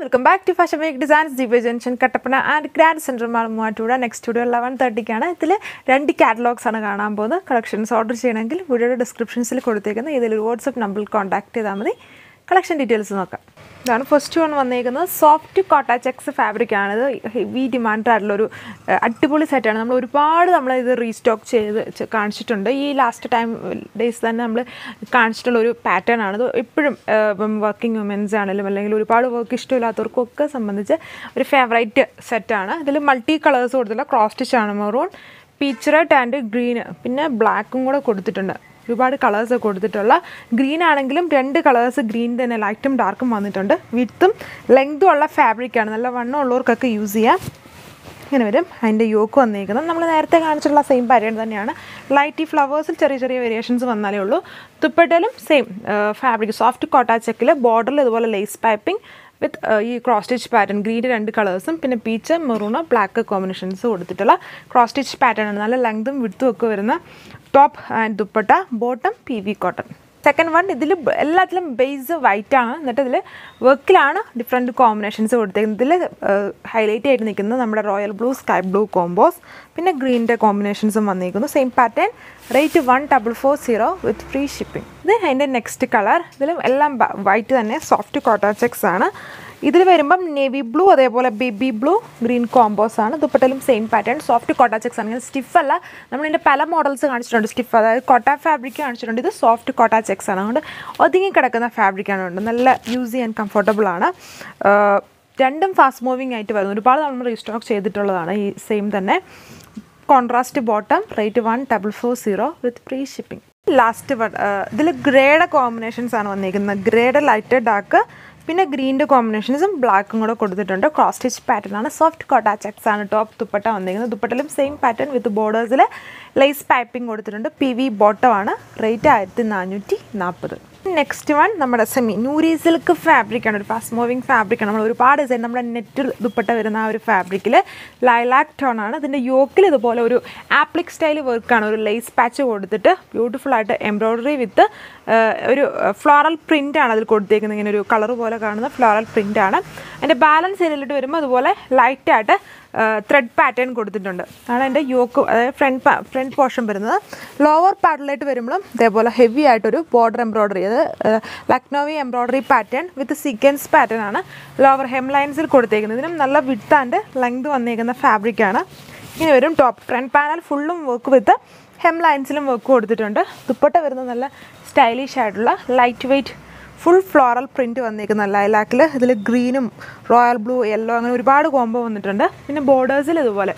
welcome back to fashion week designs Divya junction Kattappana and grand centre mall മൂവാറ്റൂടെ next video eleven തേർട്ടിക്കാണ് ഇതിൽ രണ്ട് catalogues ആണ് കാണാൻ പോകുന്നത് കളക്ഷൻസ് ഓർഡർ ചെയ്യണമെങ്കിൽ വീഡിയോയുടെ ഡിസ്ക്രിപ്ഷൻസിൽ കൊടുത്തേക്കുന്ന ഇതിലൊരു വാട്സപ്പ് നമ്പറിൽ കോൺടാക്ട് ചെയ്താൽ മതി കളക്ഷൻ ഡീറ്റെയിൽസ് നോക്കാം ഇതാണ് ഫസ്റ്റ് വൺ വന്നേക്കുന്നത് സോഫ്റ്റ് കോട്ട ചെക്സ് ഫാബ്രിക് ആണിത് ഹെവി ഡിമാൻഡ് ആയിട്ടുള്ളൊരു ഏഹ്, അടിപൊളി സെറ്റാണ് നമ്മൾ ഒരുപാട് നമ്മൾ ഇത് റീസ്റ്റോക്ക് ചെയ്ത് ചെ- കാണിച്ചിട്ടുണ്ട് ഈ ലാസ്റ്റ് ടൈം ഡേയ്സ് തന്നെ നമ്മൾ കാണിച്ചിട്ടുള്ള ഒരു പാറ്റേൺ ആണിത് എപ്പോഴും ഏഹ്, ഇപ്പം വർക്കിംഗ് വുമൻസ് ആണെങ്കിലും അല്ലെങ്കിൽ ഒരുപാട് വർക്ക് ഇഷ്ടമില്ലാത്തവർക്കും ഒക്കെ സംബന്ധിച്ച് ഒരു ഫേവറേറ്റ് സെറ്റാണ് ഇതിൽ മൾട്ടി കളേഴ്സ് കൊടുത്തിട്ടുള്ള ക്രോസ് സ്റ്റിച്ച് ആണ് maroon peach red and green പിന്നെ ബ്ലാക്കും കൂടെ കൊടുത്തിട്ടുണ്ട് ഒരുപാട് കളേഴ്സ് കൊടുത്തിട്ടുള്ള ഗ്രീൻ ആണെങ്കിലും രണ്ട് കളേഴ്സ് ഗ്രീൻ തന്നെ ലൈറ്റും ഡാർക്കും വന്നിട്ടുണ്ട് വിത്തും ലെങ്തും ഉള്ള ഫാബ്രിക്കാണ് നല്ല വണ്ണം ഉള്ളവർക്കൊക്കെ യൂസ് ചെയ്യാം ഇങ്ങനെ വരും അതിൻ്റെ യോക്ക് വന്നിരിക്കുന്നത് നമ്മൾ നേരത്തെ കാണിച്ചിട്ടുള്ള സെയിം പാറ്റേൺ തന്നെയാണ് ലൈറ്റ് ഈ ഫ്ലവേഴ്സിൽ ചെറിയ ചെറിയ വേരിയേഷൻസ് വന്നാലേ ഉള്ളൂ തുപ്പട്ടയിലും സെയിം ഫാബ്രിക് സോഫ്റ്റ് കോട്ടാ ചെക്കിൽ ബോർഡറിൽ ഇതുപോലെ ലേസ് പൈപ്പിംഗ് വിത്ത് ഈ ക്രോസ് സ്റ്റിച്ച് പാറ്റേൺ ഗ്രീൻ്റെ രണ്ട് കളേഴ്സും പിന്നെ പീച്ച് മെറൂണ് ബ്ലാക്ക് കോമ്പിനേഷൻസ് കൊടുത്തിട്ടുള്ള ക്രോസ് സ്റ്റിച്ച് പാറ്റേൺ ആണ് നല്ല ലെങ്തും വിടുത്തും ഒക്കെ വരുന്ന top and dupatta bottom P V cotton second one ഇതിൽ എല്ലാത്തിലും ബേസ് വൈറ്റ് ആണ് എന്നിട്ട് ഇതിൽ വർക്കിലാണ് ഡിഫറെൻറ്റ് കോമ്പിനേഷൻസ് കൊടുത്തേക്കുന്നത് ഇതിൽ ഹൈലൈറ്റ് ആയിട്ട് നിൽക്കുന്നത് നമ്മുടെ royal blue sky blue combos പിന്നെ ഗ്രീനിൻ്റെ കോമ്പിനേഷൻസും വന്നിരിക്കുന്നു same pattern rate one double four zero with free shipping ഇത് അതിൻ്റെ നെക്സ്റ്റ് കളർ ഇതിലും എല്ലാം വൈറ്റ് തന്നെ സോഫ്റ്റ് കോട്ടൺ ചെക്സ് ആണ് ഇതിൽ വരുമ്പം നേവി ബ്ലൂ അതേപോലെ ബേബി ബ്ലൂ ഗ്രീൻ കോംബോസ് ആണ് ദുപ്പട്ടയിലും same pattern soft Kota checks ആണ് സ്റ്റിഫ് അല്ല നമ്മളിതിൻ്റെ പല മോഡൽസ് കാണിച്ചിട്ടുണ്ട് സ്റ്റിഫ് അതായത് കോട്ട ഫാബ്രിക് കാണിച്ചിട്ടുണ്ട് ഇത് സോഫ്റ്റ് കോട്ട ചെക്സ് ആണ് അതുകൊണ്ട് ഒതുങ്ങി കിടക്കുന്ന ഫാബ്രിക്കാണ് ഉണ്ട് നല്ല യൂസ് ചെയ്യാൻ കംഫർട്ടബിൾ ആണ് ആഹ് രണ്ടും ഫാസ്റ്റ് മൂവിങ് ആയിട്ട് വരുന്നു ഒരുപാട് നമ്മൾ റീസ്റ്റോക്ക് ചെയ്തിട്ടുള്ളതാണ് ഈ സെയിം തന്നെ contrast bottom rate one double four zero with free shipping last ഇതിൽ ഗ്രേയുടെ കോമ്പിനേഷൻസ് ആണ് വന്നിരിക്കുന്നത് ഗ്രേയുടെ ലൈറ്റ് ഡാർക്ക് പിന്നെ ഗ്രീൻ്റെ കോമ്പിനേഷൻസും ബ്ലാക്കും കൂടെ കൊടുത്തിട്ടുണ്ട് ക്രോസ് സ്റ്റിച്ച് പാറ്റേൺ ആണ് സോഫ്റ്റ് കോട്ട ചെക്സ് ആണ് ടോപ്പ് ദുപ്പട്ട വന്നിരിക്കുന്നത് ദുപ്പട്ടയിലും സെയിം പാറ്റേൺ വിത്ത് ബോർഡേഴ്സിൽ ലേസ് പൈപ്പിംഗ് കൊടുത്തിട്ടുണ്ട് പി വി ബോട്ടം ആണ് റേറ്റ് ആയിരത്തി നാനൂറ്റി നാൽപ്പത് നെക്സ്റ്റ് വൺ നമ്മുടെ സെമി നൂരി സിൽക്ക് ഫാബ്രിക് ആണ് ഒരു ഫാസ്റ്റ് മൂവിങ് ഫാബ്രിക് ആണ് നമ്മൾ ഒരുപാട് ഡിസൈൻ നമ്മുടെ നെറ്റ് ദുപ്പട്ട വരുന്ന ആ ഒരു ഫാബ്രിക്കിൽ ലൈലാക് ടോൺ ആണ് ഇതിൻ്റെ യോക്കിൽ ഇതുപോലെ ഒരു ആപ്ലിക് സ്റ്റൈൽ വർക്കാണ് ഒരു ലേസ് പാച്ച് കൊടുത്തിട്ട് ബ്യൂട്ടിഫുൾ ആയിട്ട് എംബ്രോയ്ഡറി വിത്ത് ഒരു ഫ്ലോറൽ പ്രിൻ്റ് ആണ് അതിൽ കൊടുത്തേക്കുന്നത് ഇങ്ങനെ ഒരു കളർ പോലെ കാണുന്ന ഫ്ലോറൽ പ്രിൻ്റ് ആണ് അതിൻ്റെ ബാലൻസ് ഏരിയയിലോട്ട് വരുമ്പോൾ അതുപോലെ ലൈറ്റായിട്ട് ത്രെഡ് പാറ്റേൺ കൊടുത്തിട്ടുണ്ട് അതാണ് എൻ്റെ യോക്ക് അതായത് ഫ്രണ്ട് ഫ്രണ്ട് പോർഷൻ വരുന്നത് ലോവർ പാർട്ടിലായിട്ട് വരുമ്പോഴും ഇതേപോലെ ഹെവി ആയിട്ടൊരു ബോർഡർ എംബ്രോയ്ഡറി അത് Lucknowi embroidery pattern with sequence pattern ആണ് ലോവർ ഹെം ലൈൻസിൽ കൊടുത്തേക്കുന്നത് ഇതിനും നല്ല വിട്ട് ആൻഡ് ലെങ്ത് വന്നേക്കുന്ന ഫാബ്രിക്കാണ് ഇനി വരും ടോപ്പ് ഫ്രണ്ട് പാനൽ ഫുള്ളും വർക്ക് വിത്ത് ഹെം ലൈൻസിലും വർക്ക് കൊടുത്തിട്ടുണ്ട് ദുപ്പട്ട വരുന്നത് നല്ല സ്റ്റൈലിഷ് ആയിട്ടുള്ള light weight full floral print വന്നിരിക്കുന്ന ലൈലാക്കിൽ ഇതിൽ ഗ്രീനും റോയൽ ബ്ലൂ യെല്ലോ അങ്ങനെ ഒരുപാട് കോംബോ വന്നിട്ടുണ്ട് പിന്നെ ബോർഡേഴ്സിൽ ഇതുപോലെ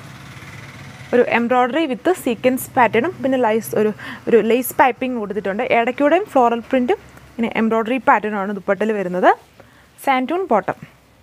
ഒരു എംബ്രോയ്ഡറി വിത്ത് സീക്വൻസ് പാറ്റേണും പിന്നെ ലൈസ് ഒരു ഒരു ലേസ് പൈപ്പിംഗ് കൊടുത്തിട്ടുണ്ട് ഇടയ്ക്കൂടെയും ഫ്ലോറൽ പ്രിൻറ്റും പിന്നെ എംബ്രോയ്ഡറി പാറ്റേണുമാണ് ദുപ്പട്ടയിൽ വരുന്നത് സാൻറ്റൂൺ ബോട്ടം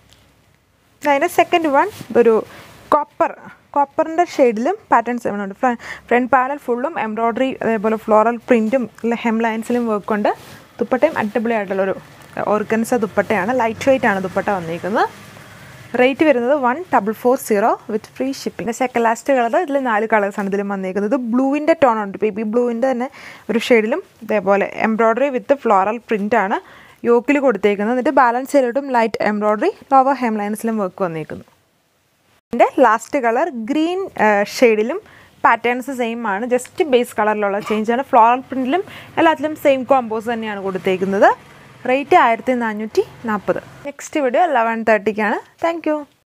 അതിൻ്റെ സെക്കൻഡ് വൺ ഇതൊരു കോപ്പർ കോപ്പറിൻ്റെ ഷെയ്ഡിലും പാറ്റേൺസ് വരുന്നുണ്ട് ഫ്രണ്ട് പാനൽ ഫുള്ളും എംബ്രോയ്ഡറി അതേപോലെ ഫ്ലോറൽ പ്രിൻറ്റും ഹെം ലൈൻസിലും വർക്ക് ഉണ്ട് ദുപ്പട്ടയും അടിപൊളിയായിട്ടുള്ളൊരു ഓർഗൻസ ദുപ്പട്ടയാണ് ലൈറ്റ് വെയിറ്റ് ആണ് ദുപ്പട്ട വന്നിരിക്കുന്നത് റേറ്റ് വരുന്നത് one double four zero with free shipping second last colour ഇതിൽ നാല് കളേഴ്സാണ് ഇതിലും വന്നിരിക്കുന്നത് ബ്ലൂവിൻ്റെ ടോൺ ഉണ്ട് ബേബി ബ്ലൂവിൻ്റെ തന്നെ ഒരു ഷെയ്ഡിലും ഇതേപോലെ എംബ്രോയ്ഡറി വിത്ത് ഫ്ലോറൽ പ്രിൻ്റ് ആണ് യോക്കിൽ കൊടുത്തേക്കുന്നത് എന്നിട്ട് ബാലൻസ് ചെയ്തിട്ടും ലൈറ്റ് എംബ്രോയ്ഡറി ലോവർ ഹെം ലൈൻസിലും വർക്ക് വന്നിരിക്കുന്നു ഇതിൻ്റെ ലാസ്റ്റ് കളർ ഗ്രീൻ ഷെയ്ഡിലും പാറ്റേൺസ് സെയിം ആണ് ജസ്റ്റ് ബേസ് കളറിലുള്ള ചേഞ്ച് ആണ് ഫ്ലോറൽ പ്രിൻറ്റിലും എല്ലാത്തിലും സെയിം കോമ്പോസ് തന്നെയാണ് കൊടുത്തേക്കുന്നത് റേറ്റ് ആയിരത്തി നാനൂറ്റി നാൽപ്പത് നെക്സ്റ്റ് വീഡിയോ ലെവൻ തേർട്ടിക്കാണ് താങ്ക് യു